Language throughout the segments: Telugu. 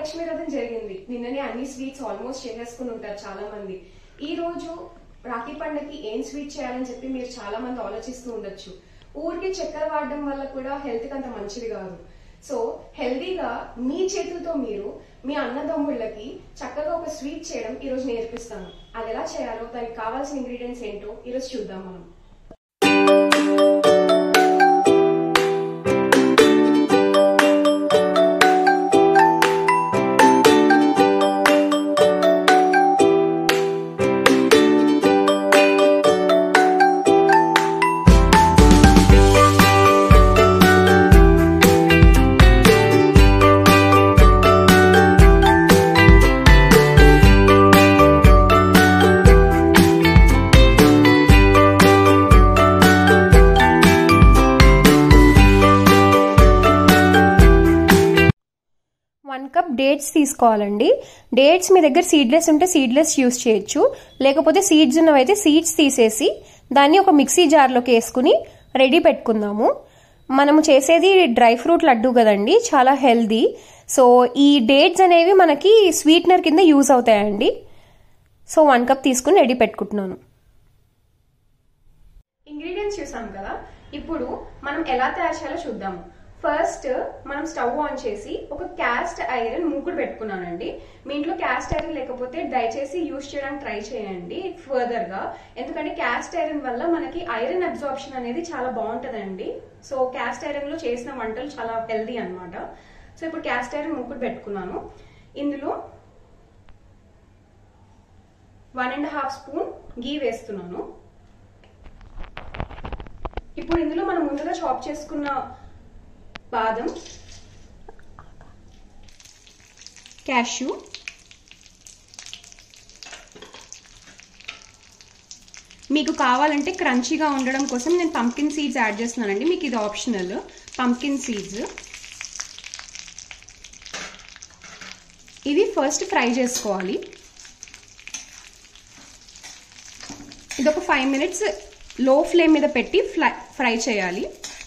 వరలక్ష్మి వ్రతం జరిగింది నిన్ననే అన్ని స్వీట్స్ ఆల్మోస్ట్ చేసేసుకుని ఉంటారు చాలా మంది ఈ రోజు రాఖీ పండుగకి ఏం స్వీట్ చేయాలని చెప్పి మీరు చాలా మంది ఆలోచిస్తూ ఉండొచ్చు ఊరికి చక్కెర వాడడం వల్ల కూడా హెల్త్ కి అంత మంచిది కాదు సో హెల్దీగా మీ చేతులతో మీరు మీ అన్నదమ్ముళ్ళకి చక్కగా ఒక స్వీట్ చేయడం ఈ రోజు నేర్పిస్తాను అది ఎలా చేయాలో దానికి కావాల్సిన ఇంగ్రీడియంట్స్ ఏంటో ఈ రోజు చూద్దాం మనం వన్ కప్ డేట్స్ తీసుకోవాలండి డేట్స్ మీ దగ్గర సీడ్లెస్ ఉంటే సీడ్లెస్ యూస్ చేయొచ్చు లేకపోతే సీడ్స్ ఉన్నవైతే సీడ్స్ తీసేసి దాన్ని ఒక మిక్సీ జార్లోకి వేసుకుని రెడీ పెట్టుకుందాము మనము చేసేది డ్రై ఫ్రూట్ లడ్డు కదండి చాలా హెల్దీ సో ఈ డేట్స్ అనేవి మనకి స్వీట్నర్ కింద యూజ్ అవుతాయండి సో వన్ కప్ తీసుకుని రెడీ పెట్టుకుంటున్నాను ఇంగ్రీడియంట్స్ చూసాం కదా ఇప్పుడు మనం ఎలా తయారు చేయాలో చూద్దాము ఫస్ట్ మనం స్టవ్ ఆన్ చేసి ఒక క్యాస్ట్ ఐరన్ మూకుడు పెట్టుకున్నానండి మీ ఇంట్లో క్యాస్ట్ ఐరన్ లేకపోతే దయచేసి యూజ్ చేయడానికి ట్రై చేయండి ఫర్దర్ గా ఎందుకంటే క్యాస్ట్ ఐరన్ వల్ల మనకి ఐరన్ అబ్జార్ప్షన్ అనేది చాలా బాగుంటదండి సో క్యాస్ట్ ఐరన్ లో చేసిన వంటలు చాలా హెల్దీ అన్నమాట సో ఇప్పుడు క్యాస్ట్ ఐరన్ మూకుడు పెట్టుకున్నాను ఇందులో one and half spoon ghee వేస్తున్నాను ఇప్పుడు ఇందులో మనం ముందుగా చాప్ చేసుకున్న బాదం క్యాష్యూ మీకు కావాలంటే క్రంచీగా ఉండడం కోసం నేను పంకిన్ సీడ్స్ యాడ్ చేస్తున్నానండి మీకు ఇది ఆప్షనల్ పంకిన్ సీడ్స్ ఇవి ఫస్ట్ ఫ్రై చేసుకోవాలి ఇది ఒక ఫైవ్ మినిట్స్ లో ఫ్లేమ్ మీద పెట్టి ఫ్రై ఫ్రై చేయాలి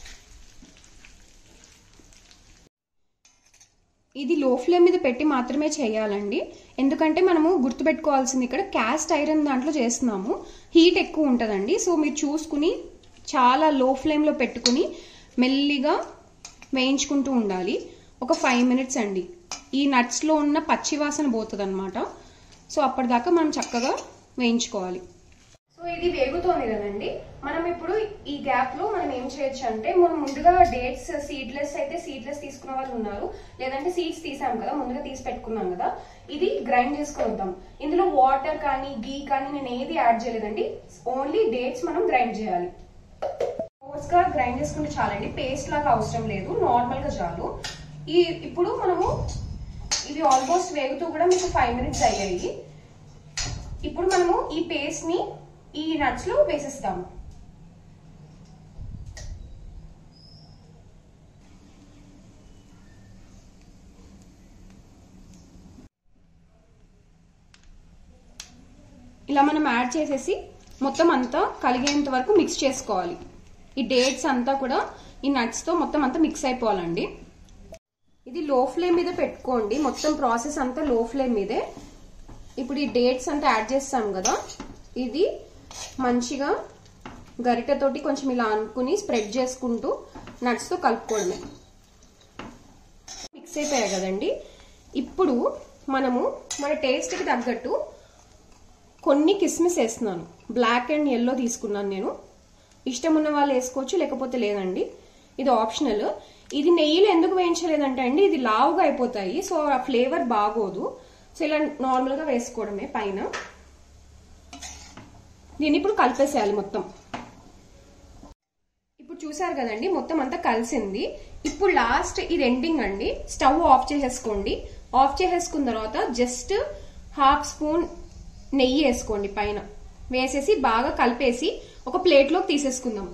ఇది లో ఫ్లేమ్ మీద పెట్టి మాత్రమే చేయాలండి ఎందుకంటే మనము గుర్తుపెట్టుకోవాల్సింది ఇక్కడ క్యాస్ట్ ఐరన్ దాంట్లో చేస్తున్నాము హీట్ ఎక్కువ ఉంటుందండి సో మీరు చూసుకుని చాలా లో ఫ్లేమ్లో పెట్టుకుని మెల్లిగా వేయించుకుంటూ ఉండాలి ఒక ఫైవ్ మినిట్స్ అండి ఈ నట్స్లో ఉన్న పచ్చి వాసన పోతుంది అనమాట సో అప్పటిదాకా మనం చక్కగా వేయించుకోవాలి సో ఇది వేగుతోంది కదండి మనం ఇప్పుడు ఈ గ్యాప్ లో మనం ఏం చేయొచ్చు అంటే మనం ముందుగా డేట్స్ సీడ్లెస్ అయితే సీడ్లెస్ తీసుకున్న వాళ్ళు ఉన్నారు లేదంటే సీడ్స్ తీసాం కదా ముందుగా తీసి పెట్టుకున్నాం కదా ఇది గ్రైండ్ చేసుకొని వద్దాం ఇందులో వాటర్ కానీ గీ కానీ నేను ఏది యాడ్ చేయలేదండి ఓన్లీ డేట్స్ మనం గ్రైండ్ చేయాలి కోర్స్ గా గ్రైండ్ చేసుకుంటే చాలండి పేస్ట్ లాగా అవసరం లేదు నార్మల్ గా చాలు ఈ ఇప్పుడు మనము ఇవి ఆల్మోస్ట్ వేగుతూ కూడా మీకు ఫైవ్ మినిట్స్ అయ్యాయి ఇప్పుడు మనము ఈ పేస్ట్ ని ఈ నట్స్ లో వేసేస్తాము ఇలా మనం యాడ్ చేసేసి మొత్తం అంతా కలిగేంత వరకు మిక్స్ చేసుకోవాలి ఈ డేట్స్ అంతా కూడా ఈ నట్స్ తో మొత్తం అంతా మిక్స్ అయిపోవాలండి ఇది లో ఫ్లేమ్ మీద పెట్టుకోండి మొత్తం ప్రాసెస్ అంతా లో ఫ్లేమ్ మీదే ఇప్పుడు ఈ డేట్స్ అంతా యాడ్ చేస్తాం కదా ఇది మంచిగా గరిటెతోటి కొంచెం ఇలా అనుకుని స్ప్రెడ్ చేసుకుంటూ నట్స్తో కలుపుకోవడమే మిక్స్ అయిపోయాయి కదండి ఇప్పుడు మనము మన టేస్ట్కి తగ్గట్టు కొన్ని కిస్మిస్ వేస్తున్నాను బ్లాక్ అండ్ ఎల్లో తీసుకున్నాను నేను ఇష్టం ఉన్న వాళ్ళు వేసుకోవచ్చు లేకపోతే లేదండి ఇది ఆప్షనల్ ఇది నెయ్యిలో ఎందుకు వేయించలేదంటే అండి ఇది లావుగా అయిపోతాయి సో ఆ ఫ్లేవర్ బాగోదు సో ఇలా నార్మల్గా వేసుకోవడమే పైన దీన్ని ఇప్పుడు కలిపేసేయాలి మొత్తం ఇప్పుడు చూసారు కదండి మొత్తం అంతా కలిసింది ఇప్పుడు లాస్ట్ ఇది ఎండింగ్ అండి స్టవ్ ఆఫ్ చేసేసుకోండి ఆఫ్ చేసేసుకున్న తర్వాత జస్ట్ హాఫ్ స్పూన్ నెయ్యి వేసుకోండి పైన వేసేసి బాగా కలిపేసి ఒక ప్లేట్లోకి తీసేసుకుందాం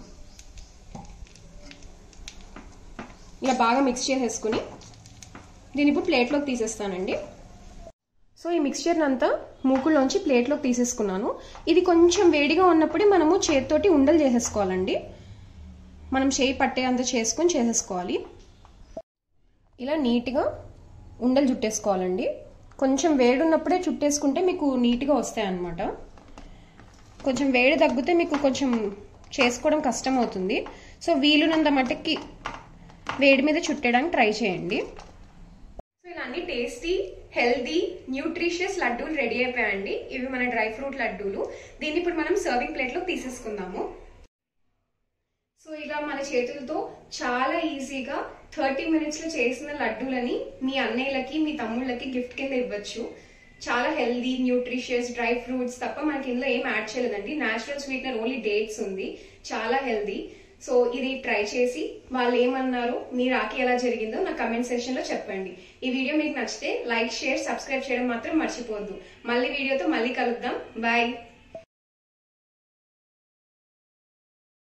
ఇలా బాగా మిక్స్ చేసేసుకుని దీన్ని ఇప్పుడు ప్లేట్లోకి తీసేస్తానండి సో ఈ మిక్స్చర్ అంతా మూకుల్లోంచి ప్లేట్లోకి తీసేసుకున్నాను ఇది కొంచెం వేడిగా ఉన్నప్పుడే మనము చేతితోటి ఉండలు చేసేసుకోవాలండి మనం చేయి పట్టే అంత చేసుకొని చేసేసుకోవాలి ఇలా నీట్గా ఉండలు చుట్టేసుకోవాలండి కొంచెం వేడి ఉన్నప్పుడే చుట్టేసుకుంటే మీకు నీట్గా వస్తాయి అన్నమాట కొంచెం వేడి తగ్గితే మీకు కొంచెం చేసుకోవడం కష్టం అవుతుంది సో వీలునంత మట్టుకి వేడి మీద చుట్టడానికి ట్రై చేయండి సో ఇలా అన్ని టేస్టీ హెల్దీ న్యూట్రిషియస్ లడ్డూలు రెడీ అయిపోయాయండి ఇవి మన డ్రై ఫ్రూట్ లడ్డూలు దీన్ని ఇప్పుడు మనం సర్వింగ్ ప్లేట్లో తీసేసుకుందాము సో ఇలా మన చేతులతో చాలా ఈజీగా థర్టీ మినిట్స్లో చేసిన లడ్డూలని మీ అన్నయ్యలకి మీ తమ్ముళ్ళకి గిఫ్ట్ కింద ఇవ్వచ్చు చాలా హెల్దీ న్యూట్రిషియస్ డ్రై ఫ్రూట్స్ తప్ప మనకి ఇందులో ఏం యాడ్ చేయలేదండి న్యాచురల్ స్వీట్నర్ ఓన్లీ డేట్స్ ఉంది చాలా హెల్దీ సో ఇది ట్రై చేసి వాళ్ళు ఏమన్నారో మీ రాకి ఎలా జరిగిందో నా కమెంట్ సెక్షన్ లో చెప్పండి ఈ వీడియో మీకు నచ్చితే లైక్ షేర్ సబ్స్క్రైబ్ చేయడం మాత్రం మర్చిపోవద్దు మళ్ళీ వీడియోతో మళ్ళీ కలుద్దాం బాయ్